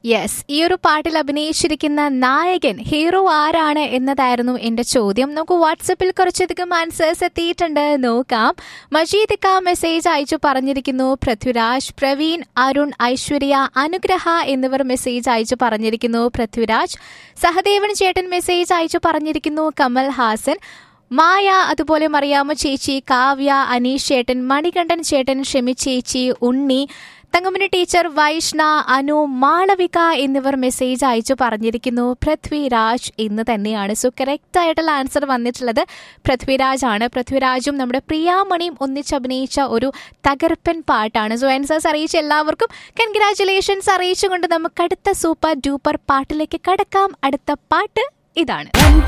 yes ഈ ഒരു പാട്ടിൽ അഭിനയിച്ചിരിക്കുന്ന നായകൻ ഹീറോ ആരാണ് എന്നതായിരുന്നു എന്റെ ചോദ്യം നമുക്ക് വാട്സപ്പിൽ കുറച്ചധികം ആൻസേഴ്സ് എത്തിയിട്ടുണ്ട് നോക്കാം മജീദ് ക മെസ്സേജ് അയച്ചു പറഞ്ഞിരിക്കുന്നു പൃഥ്വിരാജ് പ്രവീൺ അരുൺ ഐശ്വര്യ അനുഗ്രഹ എന്നിവർ മെസ്സേജ് അയച്ചു പറഞ്ഞിരിക്കുന്നു പൃഥ്വിരാജ് സഹദേവൻ ചേട്ടൻ മെസ്സേജ് അയച്ചു പറഞ്ഞിരിക്കുന്നു കമൽ ഹാസൻ മായ അതുപോലെ മറിയാമ്മ ചേച്ചി കാവ്യ അനീഷ് ചേട്ടൻ മണികണ്ഠൻ ചേട്ടൻ ഷെമി ചേച്ചി ഉണ്ണി തങ്കമണി ടീച്ചർ വൈഷ്ണ അനു മാളവിക എന്നിവർ മെസ്സേജ് അയച്ചു പറഞ്ഞിരിക്കുന്നു പൃഥ്വിരാജ് എന്ന് തന്നെയാണ് സോ കറക്റ്റ് ആയിട്ടുള്ള ആൻസർ വന്നിട്ടുള്ളത് പൃഥ്വിരാജ് ആണ് പൃഥ്വിരാജും നമ്മുടെ പ്രിയാമണിയും ഒന്നിച്ചഭിനയിച്ച ഒരു തകർപ്പൻ പാട്ടാണ് സോ ആൻസേഴ്സ് അറിയിച്ച എല്ലാവർക്കും കൺഗ്രാറ്റുലേഷൻസ് അറിയിച്ചുകൊണ്ട് നമുക്ക് അടുത്ത സൂപ്പർ ഡൂപ്പർ പാട്ടിലേക്ക് കടക്കാം അടുത്ത പാട്ട് ഇതാണ്